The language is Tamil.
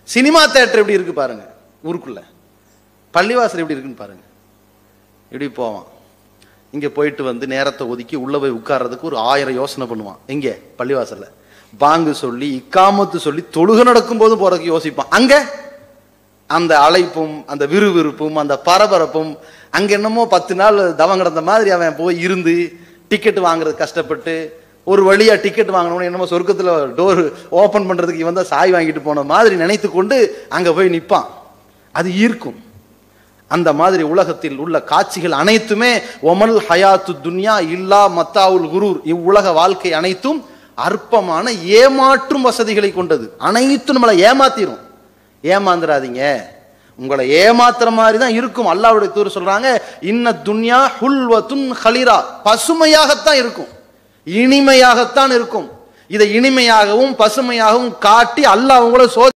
சினிமா தேட்டர் எப்படி இருக்கு பாருங்க ஊருக்குள்ள பள்ளிவாசல் எப்படி இருக்குன்னு பாருங்க இப்படி போவான் இங்க போயிட்டு வந்து நேரத்தை ஒதுக்கி உள்ள போய் உட்கார்றதுக்கு ஒரு ஆயிரம் யோசனை பண்ணுவான் எங்க பள்ளிவாசல்ல பாங்கு சொல்லி இக்காமத்து சொல்லி தொழுகை நடக்கும் போதும் போறதுக்கு யோசிப்பான் அங்க அந்த அழைப்பும் அந்த விறுவிறுப்பும் அந்த பரபரப்பும் அங்க என்னமோ பத்து நாள் தவம் கிடந்த மாதிரி அவன் போய் இருந்து டிக்கெட் வாங்குறது கஷ்டப்பட்டு ஒரு வழியா டிக்கெட் வாங்கணும்னு என்னமோ சொர்க்கத்துல டோர் ஓபன் பண்றதுக்கு இவன் தான் சாய் வாங்கிட்டு போன மாதிரி நினைத்து கொண்டு அங்க போய் நிப்பான் அது ஈர்க்கும் அந்த மாதிரி உலகத்தில் உள்ள காட்சிகள் அனைத்துமே ஒமல் ஹயாத்து துன்யா இல்லா மத்தாவுல் குரூர் இவ்வுலக வாழ்க்கை அனைத்தும் அற்பமான ஏமாற்றும் வசதிகளை கொண்டது அனைத்தும் நம்மளை ஏமாத்திரும் ஏமாந்துடாதீங்க உங்களை ஏமாத்துற மாதிரி தான் இருக்கும் அல்லாவுடைய தூர் சொல்றாங்க இன்ன துன்யா ஹுல்வத்துன் ஹலிரா பசுமையாகத்தான் இருக்கும் இனிமையாகத்தான் இருக்கும் இதை இனிமையாகவும் பசுமையாகவும் காட்டி அல்லாஹ் உங்களை சோதி